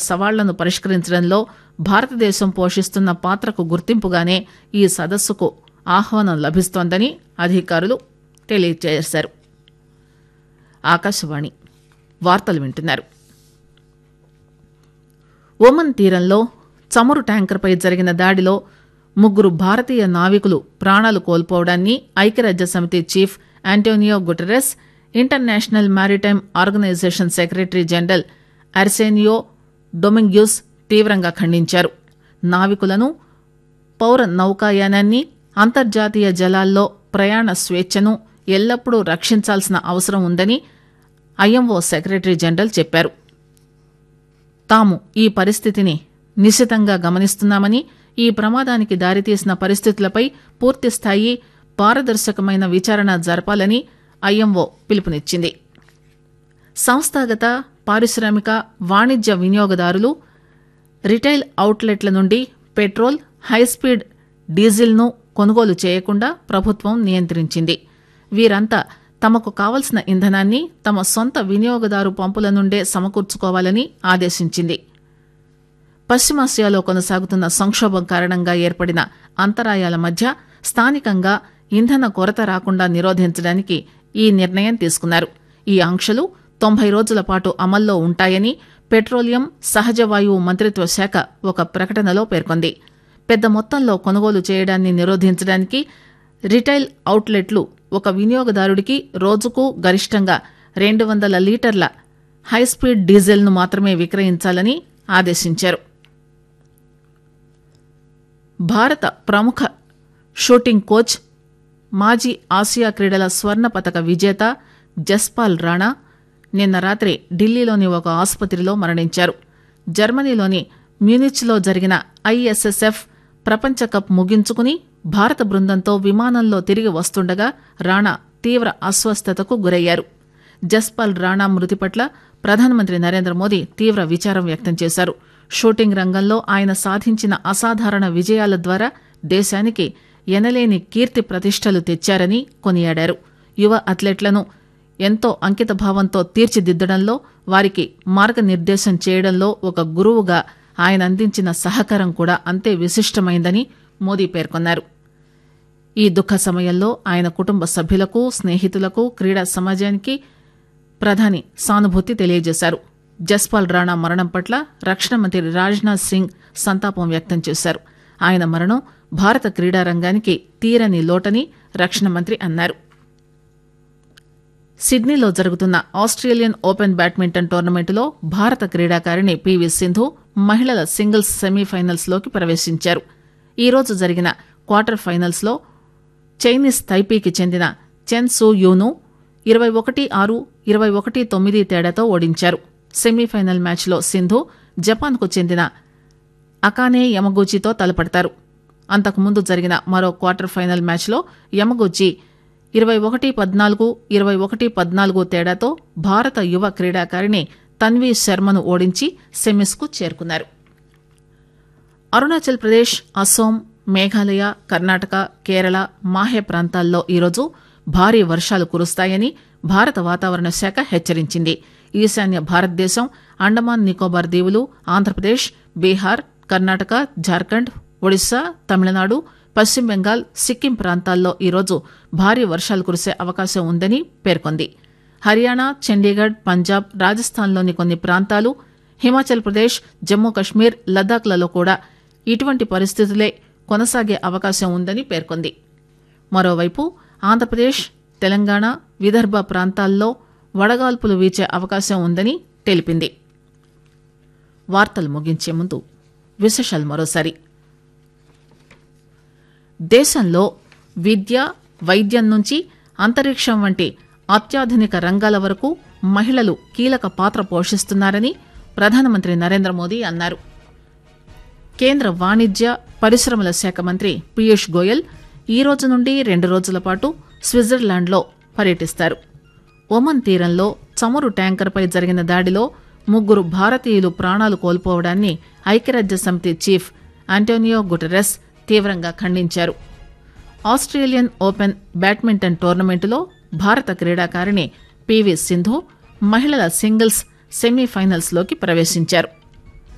సవాళ్లను పరిష్కరించడంలో భారతదేశం పోషిస్తున్న పాత్రకు గుర్తింపుగానే ఈ సదస్సుకు ఆహ్వానం లభిస్తోందని అధికారులు తెలియజేశారు ఆకాశవాణి వార్తలు వింటున్నారు ఒమన్ తీరంలో చమురు ట్యాంకర్పై జరిగిన దాడిలో ముగ్గురు భారతీయ నావికులు ప్రాణాలు కోల్పోవడాన్ని ఐక్యరాజ్య సమితి chief Antonio Guterres international maritime organization secretary general Arsenio Dominguez తీవ్రంగా ఖండించారు నావికులను పౌర నౌకాయానాన్ని అంతర్జాతీయ జలాల్లో ప్రయాణ స్వేచ్ఛను ఎల్లప్పుడూ రక్షించాల్సిన అవసరం ఉందని ఐఎంఓ సెక్రటరీ జనరల్ చెప్పారు తాము ఈ పరిస్థితిని నిశితంగా గమనిస్తున్నామని ఈ ప్రమాదానికి దారితీసిన పరిస్థితులపై పూర్తిస్థాయి పారదర్శకమైన విచారణ జరపాలని ఐఎంఓ పిలుపునిచ్చింది సంస్థాగత పారిశ్రామిక వాణిజ్య వినియోగదారులు రిటైల్ అవుట్లెట్ల నుండి పెట్రోల్ హైస్పీడ్ డీజిల్ను కొనుగోలు చేయకుండా ప్రభుత్వం నియంత్రించింది వీరంతా తమకు కావలసిన ఇంధనాన్ని తమ సొంత వినియోగదారు పంపుల నుండే సమకూర్చుకోవాలని ఆదేశించింది పశ్చిమాసియాలో కొనసాగుతున్న సంక్షోభం కారణంగా ఏర్పడిన అంతరాయాల మధ్య స్థానికంగా ఇంధన కొరత రాకుండా నిరోధించడానికి ఈ నిర్ణయం తీసుకున్నారు ఈ ఆంక్షలు తొంభై రోజుల పాటు అమల్లో ఉంటాయని పెట్రోలియం సహజ వాయువు మంత్రిత్వ శాఖ ఒక ప్రకటనలో పేర్కొంది పెద్ద మొత్తంలో కొనుగోలు చేయడాన్ని నిరోధించడానికి రిటైల్ అవుట్లెట్లు ఒక వినియోగదారుడికి రోజుకు గరిష్టంగా రెండు వందల లీటర్ల హైస్పీడ్ డీజిల్ను మాత్రమే విక్రయించాలని ఆదేశించారు భారత ప్రముఖ షూటింగ్ కోచ్ మాజీ ఆసియా క్రీడల స్వర్ణ పతక విజేత జస్పాల్ రాణా నిన్న రాత్రి ఢిల్లీలోని ఒక ఆసుపత్రిలో మరణించారు జర్మనీలోని మ్యూనిచ్లో జరిగిన ఐఎస్ఎస్ఎఫ్ ప్రపంచ కప్ ముగించుకుని భారత బృందంతో విమానంలో తిరిగి వస్తుండగా రాణా తీవ్ర అస్వస్థతకు గురయ్యారు జస్పాల్ రాణా మృతి పట్ల ప్రధానమంత్రి నరేంద్ర మోదీ తీవ్ర విచారం వ్యక్తం చేశారు షూటింగ్ రంగంలో ఆయన సాధించిన అసాధారణ విజయాల ద్వారా దేశానికి ఎనలేని కీర్తి ప్రతిష్టలు తెచ్చారని కొనియాడారు యువ అథ్లెట్లను ఎంతో అంకితభావంతో తీర్చిదిద్దడంలో వారికి మార్గనిర్దేశం చేయడంలో ఒక గురువుగా ఆయన అందించిన సహకారం కూడా అంతే విశిష్టమైందని మోదీ పేర్కొన్నారు ఈ దుఃఖ సమయంలో ఆయన కుటుంబ సభ్యులకు స్నేహితులకు క్రీడా సమాజానికి ప్రధాని సానుభూతి తెలియజేశారు జస్పాల్ రాణా మరణం పట్ల రక్షణ మంత్రి రాజ్నాథ్ సింగ్ సంతాపం వ్యక్తం చేశారు ఆయన మరణం భారత క్రీడా రంగానికి తీరని లోటని రక్షణ మంత్రి అన్నారు సిడ్నీలో జరుగుతున్న ఆస్ట్రేలియన్ ఓపెన్ బ్యాడ్మింటన్ టోర్నమెంటులో భారత క్రీడాకారిణి పివి సింధు మహిళల సింగిల్స్ సెమీఫైనల్స్ లోకి ప్రవేశించారు ఈరోజు జరిగిన క్వార్టర్ ఫైనల్స్ లో చైనీస్ తైపీకి చెందిన చెన్ సూ యూను ఇరవై ఒకటి ఆరు ఇరవై ఒకటి తొమ్మిది తేడాతో ఓడించారు సెమీఫైనల్ మ్యాచ్లో సింధు జపాన్కు చెందిన అకానే యమగూచితో తలపడతారు అంతకుముందు జరిగిన మరో క్వార్టర్ ఫైనల్ మ్యాచ్లో యమగూచి ఇరవై ఒకటి పద్నాలుగు ఇరవై ఒకటి పద్నాలుగు తేడాతో భారత యువ క్రీడాకారిణి తన్వీ శర్మను ఓడించి సెమీస్కు చేరుకున్నారు అరుణాచల్ ప్రదేశ్ అస్సోం మేఘాలయ కర్ణాటక కేరళ మాహే ప్రాంతాల్లో ఈరోజు భారీ వర్షాలు కురుస్తాయని భారత వాతావరణ శాఖ హెచ్చరించింది ఈశాన్య భారతదేశం అండమాన్ నికోబార్ దీవులు ఆంధ్రప్రదేశ్ బీహార్ కర్ణాటక జార్ఖండ్ ఒడిశా తమిళనాడు పశ్చిమ బెంగాల్ సిక్కిం ప్రాంతాల్లో ఈరోజు భారీ వర్షాలు కురిసే అవకాశం ఉందని పేర్కొంది హర్యానా చండీగఢ్ పంజాబ్ రాజస్థాన్లోని కొన్ని ప్రాంతాలు హిమాచల్ ప్రదేశ్ జమ్మూ కశ్మీర్ లద్దాఖ్లలో కూడా ఇటువంటి పరిస్థితులే కొనసాగే అవకాశం ఉందని పేర్కొంది మరోవైపు ఆంధ్రప్రదేశ్ తెలంగాణ విదర్భ ప్రాంతాల్లో వడగాల్పులు వీచే అవకాశం ఉందని తెలిపింది వార్తలు ముగించే ముందు విశేషాలు మరోసారి దేశంలో విద్య వైద్యం నుంచి అంతరిక్షం వంటి అత్యాధునిక రంగాల వరకు మహిళలు కీలక పాత్ర పోషిస్తున్నారని ప్రధానమంత్రి నరేంద్ర మోదీ అన్నారు కేంద్ర వాణిజ్య పరిశ్రమల శాఖ మంత్రి పీయూష్ గోయల్ ఈ రోజు నుండి రెండు రోజుల పాటు స్విట్జర్లాండ్లో పర్యటిస్తారు ఒమన్ తీరంలో చమురు ట్యాంకర్పై జరిగిన దాడిలో ముగ్గురు భారతీయులు ప్రాణాలు కోల్పోవడాన్ని ఐక్యరాజ్య సమితి చీఫ్ ఆంటోనియో గుటెరస్ తీవ్రంగా ఖండించారు ఆస్ట్రేలియన్ ఓపెన్ బ్యాడ్మింటన్ టోర్నమెంటులో భారత క్రీడాకారిణి పివి సింధు మహిళల సింగిల్స్ సెమీఫైనల్స్లోకి ప్రవేశించారు